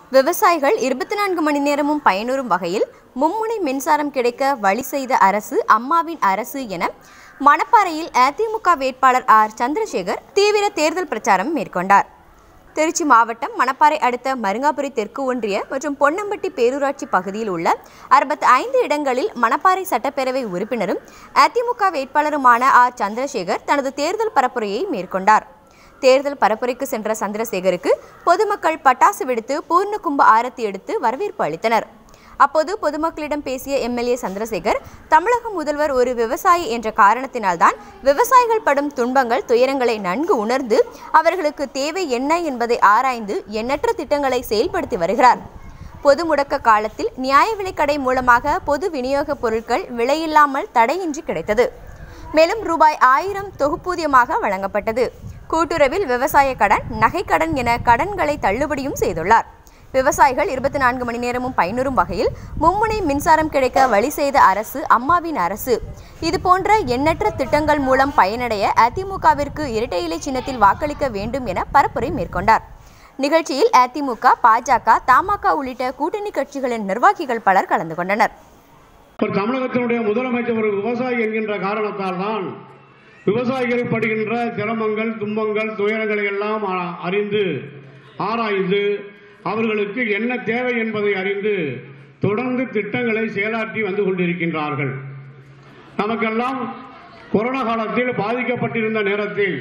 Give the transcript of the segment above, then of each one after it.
விவசாயிகள் இருபத்தி நான்கு மணி நேரமும் பயனுறும் வகையில் மும்முனை மின்சாரம் கிடைக்க வழி செய்த அரசு அம்மாவின் அரசு என மணப்பாறையில் அதிமுக வேட்பாளர் ஆர் சந்திரசேகர் தீவிர தேர்தல் பிரச்சாரம் மேற்கொண்டார் திருச்சி மாவட்டம் மணப்பாறை அடுத்த மருங்காபுரி தெற்கு ஒன்றிய மற்றும் பொன்னம்பட்டி பேரூராட்சி பகுதியில் உள்ள அறுபத்தி ஐந்து இடங்களில் மணப்பாறை சட்டப்பேரவை உறுப்பினரும் அதிமுக வேட்பாளருமான ஆர் சந்திரசேகர் தனது தேர்தல் பரப்புரையை மேற்கொண்டார் தேர்தல் பரப்புரைக்கு சென்ற சந்திரசேகருக்கு பொதுமக்கள் பட்டாசு வெடித்து பூர்ண கும்ப ஆரத்தி எடுத்து வரவேற்பு அளித்தனர் அப்போது பொதுமக்களிடம் பேசிய எம்எல்ஏ சந்திரசேகர் தமிழக முதல்வர் ஒரு விவசாயி என்ற காரணத்தினால்தான் விவசாயிகள் படும் துன்பங்கள் துயரங்களை நன்கு உணர்ந்து அவர்களுக்கு தேவை என்ன என்பதை ஆராய்ந்து எண்ணற்ற திட்டங்களை செயல்படுத்தி வருகிறார் பொது முடக்க காலத்தில் நியாய விலைக்கடை மூலமாக பொது விநியோகப் பொருட்கள் விலையில்லாமல் தடையின்றி கிடைத்தது மேலும் ரூபாய் ஆயிரம் தொகுப்பூதியமாக வழங்கப்பட்டது கூட்டுறவில் விவசாய கடன் நகைக்கடன் என கடன்களை தள்ளுபடியும் செய்துள்ளார் விவசாயிகள் இருபத்தி நான்கு மணி நேரமும் பயனுறும் வகையில் மும்முனை மின்சாரம் கிடைக்க வழி செய்த அரசு அம்மாவின் அரசு இது போன்ற எண்ணற்ற திட்டங்கள் மூலம் பயனடைய அதிமுகவிற்கு இரட்டை இலை சின்னத்தில் வாக்களிக்க வேண்டும் என பரப்புரை மேற்கொண்டார் நிகழ்ச்சியில் அதிமுக பாஜக தமாக உள்ளிட்ட கூட்டணி கட்சிகளின் நிர்வாகிகள் பலர் கலந்து கொண்டனர் ஒரு தமிழகத்தினுடைய முதலமைச்சர் ஒரு விவசாயி என்கின்ற காரணத்தால் தான் விவசாயிகள் படுகின்ற சிரமங்கள் துன்பங்கள் துயரங்களை எல்லாம் ஆ- அறிந்து ஆராய்ந்து அவர்களுக்கு என்ன தேவை என்பதை அறிந்து தொடர்ந்து திட்டங்களை செயலாற்றி வந்து கொண்டிருக்கின்றார்கள் நமக்கெல்லாம் கொரோனா காலத்தில் பாதிக்கப்பட்டிருந்த நேரத்தில்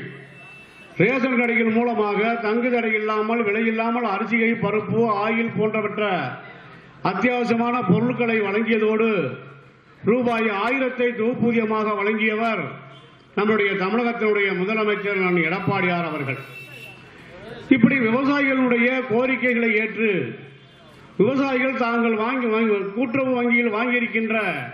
ரேஷன் கடைகள் மூலமாக தங்கு தடை இல்லாமல் விலையில்லாமல் அரிசியை பருப்பு ஆயில் போன்றவற்ற அத்தியாவசியமான பொருட்களை வழங்கியதோடு ரூபாய் ஆயிரத்தை தொகுப்பூதியமாக வழங்கியவர் நம்முடைய தமிழகத்தினுடைய முதலமைச்சர் நான் எடப்பாடியார் அவர்கள் இப்படி விவசாயிகளுடைய கோரிக்கைகளை ஏற்று விவசாயிகள் தாங்கள் வாங்கி வாங்கி கூட்டுறவு வங்கியில் வாங்கியிருக்கின்ற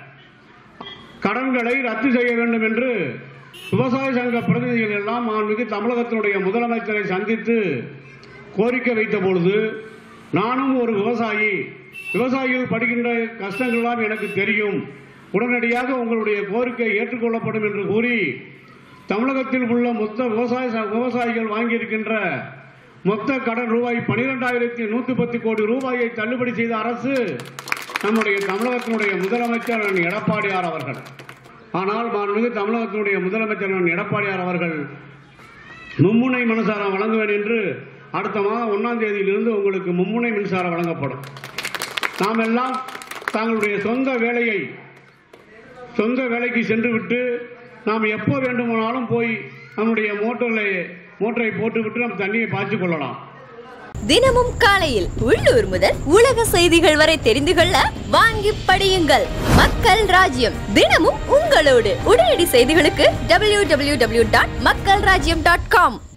கடன்களை ரத்து செய்ய வேண்டும் என்று விவசாய சங்க பிரதிநிதிகள் எல்லாம் மாண்புமிகு தமிழகத்தினுடைய முதலமைச்சரை சந்தித்து கோரிக்கை வைத்த பொழுது நானும் ஒரு விவசாயி விவசாயிகள் படுகின்ற கஷ்டங்கள் எல்லாம் எனக்கு தெரியும் உடனடியாக உங்களுடைய கோரிக்கை ஏற்றுக்கொள்ளப்படும் என்று கூறி தமிழகத்தில் உள்ள மொத்த விவசாய ச- விவசாயிகள் வாங்கியிருக்கின்ற மொத்த கடன் ரூபாய் பனிரெண்டாயிரத்தி நூத்தி பத்து கோடி ரூபாயை தள்ளுபடி செய்த அரசு நம்முடைய தமிழகத்தினுடைய முதலமைச்சர் அண்ணன் எடப்பாடியார் அவர்கள் ஆனால் மாண்புமிகு தமிழகத்தினுடைய முதலமைச்சர் அண்ணன் எடப்பாடியார் அவர்கள் மும்முனை மின்சாரம் வழங்குவேன் என்று அடுத்த மாதம் ஒன்றாம் தேதியிலிருந்து உங்களுக்கு மும்முனை மின்சாரம் வழங்கப்படும் நாம் எல்லாம் தங்களுடைய சொந்த வேலையை சொந்த வேலைக்கு சென்றுவிட்டு நாம் எப்போ வேண்டுமானாலும் போய் நம்முடைய மோட்டரில் மோட்டரை போட்டுவிட்டு நம்ம தண்ணியை பாய்ச்சிக் கொள்ளலாம் தினமும் காலையில் உள்ளூர் முதல் உலக செய்திகள் வரை தெரிந்து கொள்ள வாங்கி படியுங்கள் மக்கள் ராஜ்யம் தினமும் உங்களோடு உடனடி செய்திகளுக்கு www.மக்கள்ராஜ்யம்.com டாட் மக்கள் ராஜ்யம் டாட் காம்